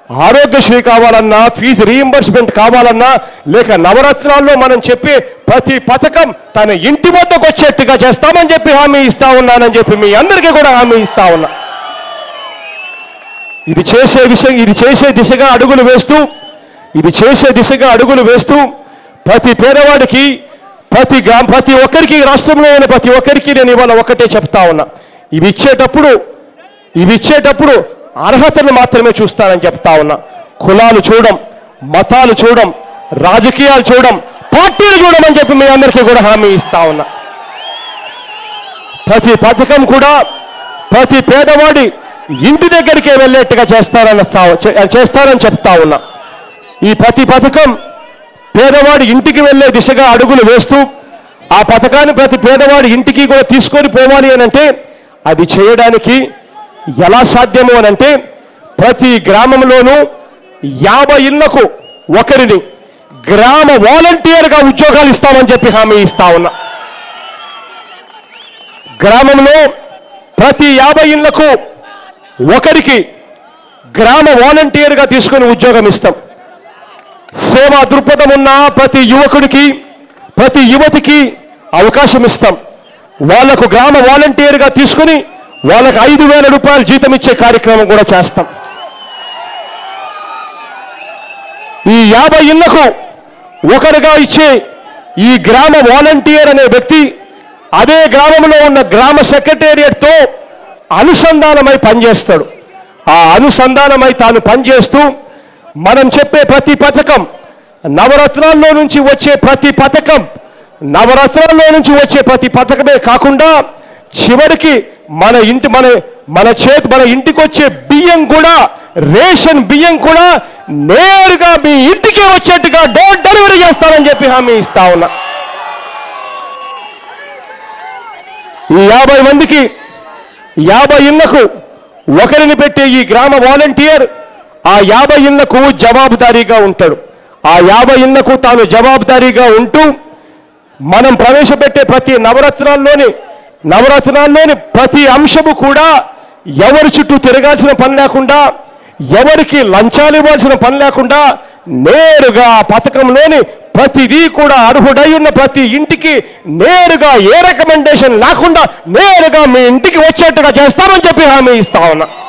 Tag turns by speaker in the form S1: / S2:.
S1: ఆరోగ్యశ్రీ కావాలన్నా fee reimbursement కావాలన్నా లేక నవరత్నాల్లో మనం చెప్పే ప్రతి పథకం తన ఇంటి వద్దకు వచ్చేట్టుగా చేస్తామని చెప్పి హామీ ఇస్తా ఉన్నానని చెప్పి మీ అందరికీ కూడా హామీ ఇస్తా ఉన్నా ఇది చేసే విషయం ఇది చేసే దిశగా అడుగులు వేస్తూ ఇది చేసే దిశగా అడుగులు వేస్తూ ప్రతి పేదవాడికి ప్రతి గ్రామ ప్రతి ఒక్కరికి రాష్ట్రంలో ఉన్న ప్రతి ఒక్కరికి నేను ఇవాళ ఒకటే చెప్తా ఉన్నా ఇవి ఇచ్చేటప్పుడు ఇవి ఇచ్చేటప్పుడు అర్హతను మాత్రమే చూస్తానని చెప్తా ఉన్నా కులాలు చూడం మతాలు చూడం రాజకీయాలు చూడం పార్టీలు చూడమని చెప్పి మీ అందరికీ కూడా హామీ ఇస్తా ఉన్నా ప్రతి పథకం కూడా ప్రతి పేదవాడి ఇంటి దగ్గరికే వెళ్ళేట్టుగా చేస్తారన్న స్థా- చే- చేస్తారని చెప్తా ఉన్నా ఈ ప్రతి పథకం పేదవాడి ఇంటికి వెళ్ళే దిశగా అడుగులు వేస్తూ ఆ పథకాన్ని ప్రతి పేదవాడి ఇంటికి కూడా తీసుకొని పోవాలి అని అంటే అది చేయడానికి ఎలా సాధ్యము అని అంటే ప్రతి గ్రామంలోనూ యాభై ఇళ్లకు ఒకరిని గ్రామ వాలంటీర్గా ఉద్యోగాలు ఇస్తామని చెప్పి హామీ ఇస్తా ఉన్నా గ్రామంలో ప్రతి యాభై ఇళ్లకు ఒకరికి గ్రామ వాలంటీర్గా తీసుకుని ఉద్యోగం ఇస్తాం సేవా దృక్పథం ఉన్న ప్రతి యువకుడికి ప్రతి యువతికి అవకాశం ఇస్తాం వాళ్లకు గ్రామ వాలంటీర్గా తీసుకుని వాళ్ళకు ఐదు వేల రూపాయలు జీతం ఇచ్చే కార్యక్రమం కూడా చేస్తాం ఈ యాభై ఇళ్లకు ఒకరుగా ఇచ్చే ఈ గ్రామ వాలంటీర్ అనే వ్యక్తి అదే గ్రామంలో ఉన్న గ్రామ సెక్రటేరియట్తో అనుసంధానమై పనిచేస్తాడు ఆ అనుసంధానమై తాను పనిచేస్తూ మనం చెప్పే ప్రతి పథకం నవరత్నాల్లో నుంచి వచ్చే ప్రతి పథకం నవరత్నాల్లో నుంచి వచ్చే ప్రతి పథకమే కాకుండా చివరికి మన ఇంటి మన మన చేతి మన ఇంటికి వచ్చే బియ్యం కూడా రేషన్ బియ్యం కూడా నేరుగా మీ ఇంటికే వచ్చేట్టుగా డోర్ డెలివరీ చేస్తానని చెప్పి హామీ ఇస్తా ఉన్నా ఈ యాభై మందికి యాభై ఇళ్లకు ఒకరిని పెట్టే ఈ గ్రామ వాలంటీర్ ఆ యాభై ఇళ్లకు జవాబుదారీగా ఉంటాడు ఆ యాభై ఇళ్లకు తాను జవాబుదారీగా ఉంటూ మనం ప్రవేశపెట్టే ప్రతి నవరత్నాల్లోని నవరత్నాల్లోని ప్రతి అంశము కూడా ఎవరి చుట్టూ తిరగాల్సిన పని లేకుండా ఎవరికి లంచాలు ఇవ్వాల్సిన పని లేకుండా నేరుగా ఆ పథకంలోని ప్రతిదీ కూడా అర్హుడై ఉన్న ప్రతి ఇంటికి నేరుగా ఏ రికమెండేషన్ లేకుండా నేరుగా మీ ఇంటికి వచ్చేట్టుగా చేస్తామని చెప్పి హామీ ఇస్తా ఉన్నా